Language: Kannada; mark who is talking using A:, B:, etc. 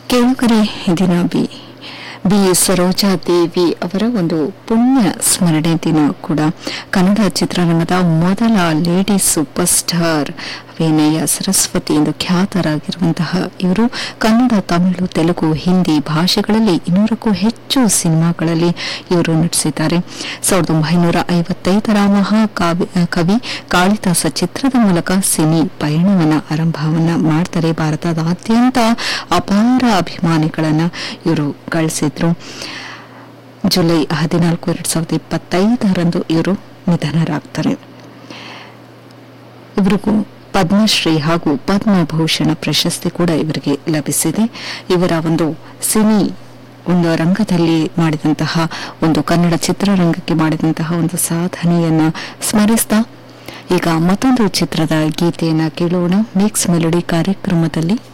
A: ಕೇಳುಗರೆ ದಿನ ಬಿ ಬಿ ಸರೋಜಾ ದೇವಿ ಅವರ ಒಂದು ಪುಣ್ಯ ಸ್ಮರಣೆ ದಿನ ಕೂಡ ಕನ್ನಡ ಚಿತ್ರರಂಗದ ಮೊದಲ ಲೇಡಿ ಸೂಪರ್ ಸ್ಟಾರ್ ಅಭಿನಯ ಸರಸ್ವತಿ ಎಂದು ಖ್ಯಾತರಾಗಿರುವಂತಹ ಇವರು ಕನ್ನಡ ತಮಿಳು ತೆಲುಗು ಹಿಂದಿ ಭಾಷೆಗಳಲ್ಲಿ ಇನ್ನೂರಕ್ಕೂ ಹೆಚ್ಚು ಸಿನಿಮಾಗಳಲ್ಲಿ ಇವರು ನಟಿಸಿದ್ದಾರೆ ಸಾವಿರದ ಒಂಬೈನೂರ ಐವತ್ತೈದರ ಮಹಾಕಾವ್ಯ ಕವಿ ಕಾಳಿದಾಸ ಚಿತ್ರದ ಮೂಲಕ ಸಿನಿ ಪಯಣವನ್ನ ಆರಂಭವನ್ನ ಮಾಡ್ತಾರೆ ಭಾರತದಾದ್ಯಂತ ಅಪಾರ ಅಭಿಮಾನಿಗಳನ್ನ ಇವರು ಗಳಿಸಿದ್ರು ಜುಲೈ ಹದಿನಾಲ್ಕು ಎರಡ್ ಸಾವಿರದ ಇಪ್ಪತ್ತೈದರಂದು ಇವರು ನಿಧನರಾಗ್ತಾರೆ ಇವರಿಗೂ ಪದ್ಮಶ್ರೀ ಹಾಗೂ ಪದ್ಮಭೂಷಣ ಪ್ರಶಸ್ತಿ ಕೂಡ ಇವರಿಗೆ ಲಭಿಸಿದೆ ಇವರ ಒಂದು ಸಿನಿ ಒಂದು ರಂಗದಲ್ಲಿ ಮಾಡಿದಂತಹ ಒಂದು ಕನ್ನಡ ಚಿತ್ರರಂಗಕ್ಕೆ ಮಾಡಿದಂತಹ ಒಂದು ಸಾಧನೆಯನ್ನ ಸ್ಮರಿಸ್ತಾ ಈಗ ಮತ್ತೊಂದು ಚಿತ್ರದ ಗೀತೆಯನ್ನ ಕೇಳೋಣ ಮಿಕ್ಸ್ ಮೆಲೋಡಿ ಕಾರ್ಯಕ್ರಮದಲ್ಲಿ